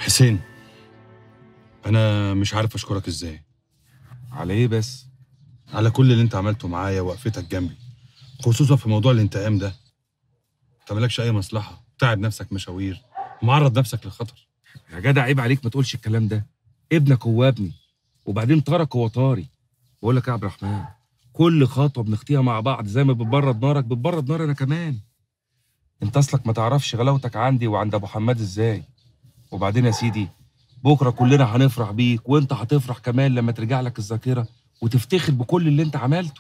حسين انا مش عارف اشكرك ازاي على ايه بس على كل اللي انت عملته معايا ووقفتك جنبي خصوصا في موضوع الانتقام ده انت مالكش اي مصلحه تعب نفسك مشاوير معرض نفسك للخطر يا جدع عيب عليك ما تقولش الكلام ده ابنك هو ابني وبعدين طارك هو طاري بقول لك يا عبد الرحمن كل خطوه بنخطيها مع بعض زي ما بتبرد نارك بتبرد نار انا كمان انت اصلك ما تعرفش غلاوتك عندي وعند ابو حماد ازاي وبعدين يا سيدي بكره كلنا هنفرح بيك وانت هتفرح كمان لما ترجع لك الذاكره وتفتخر بكل اللي انت عملته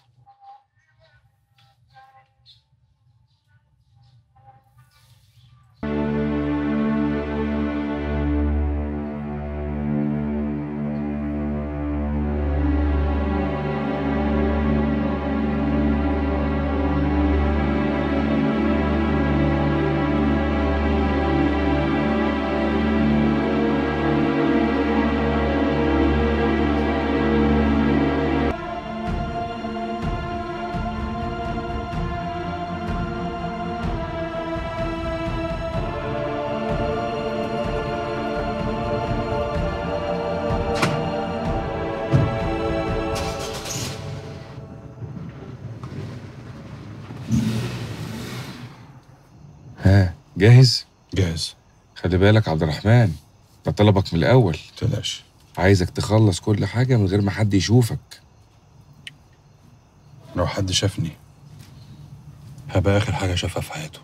ها جاهز جاهز خلي بالك عبد الرحمن ده طلبك من الاول تقلقش عايزك تخلص كل حاجه من غير ما حد يشوفك لو حد شافني هبقى اخر حاجه شافها في حياته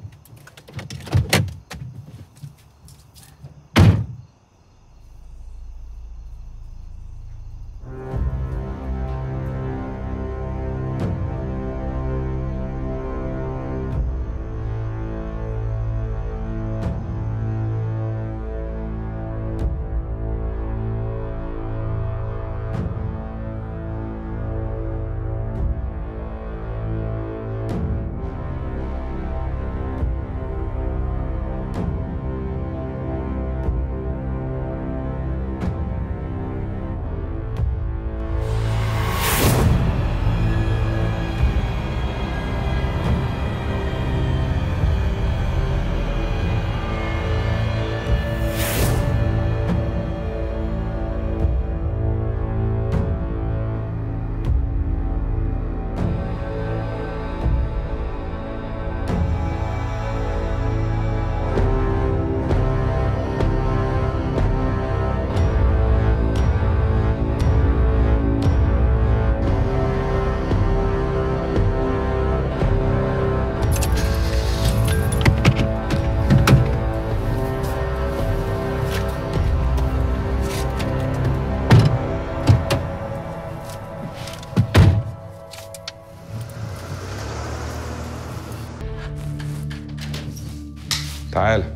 تعالى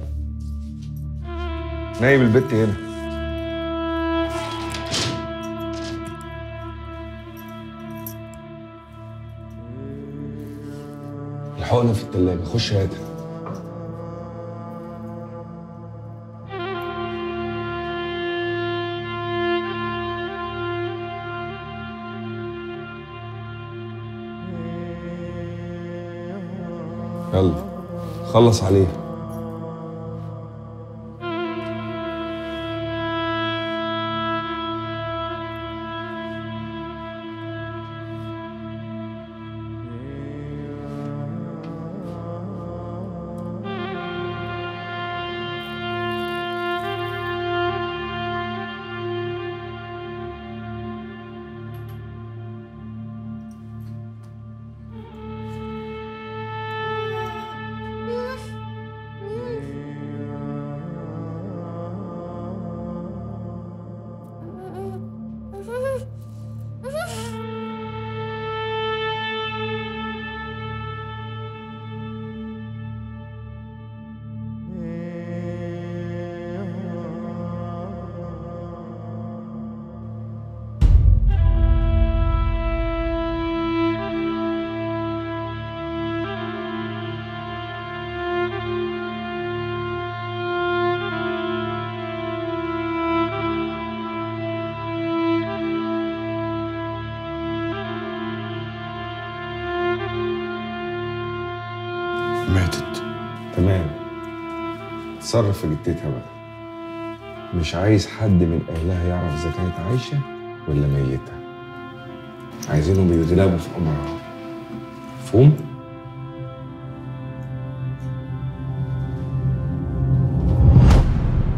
نايم البت هنا الحقنة في التلاجة خش هاتها يلا خلص عليه ماتت تمام تصرف في جتتها بقى مش عايز حد من اهلها يعرف اذا كانت عايشه ولا ميته عايزينهم يغلبوا في امرها مفهوم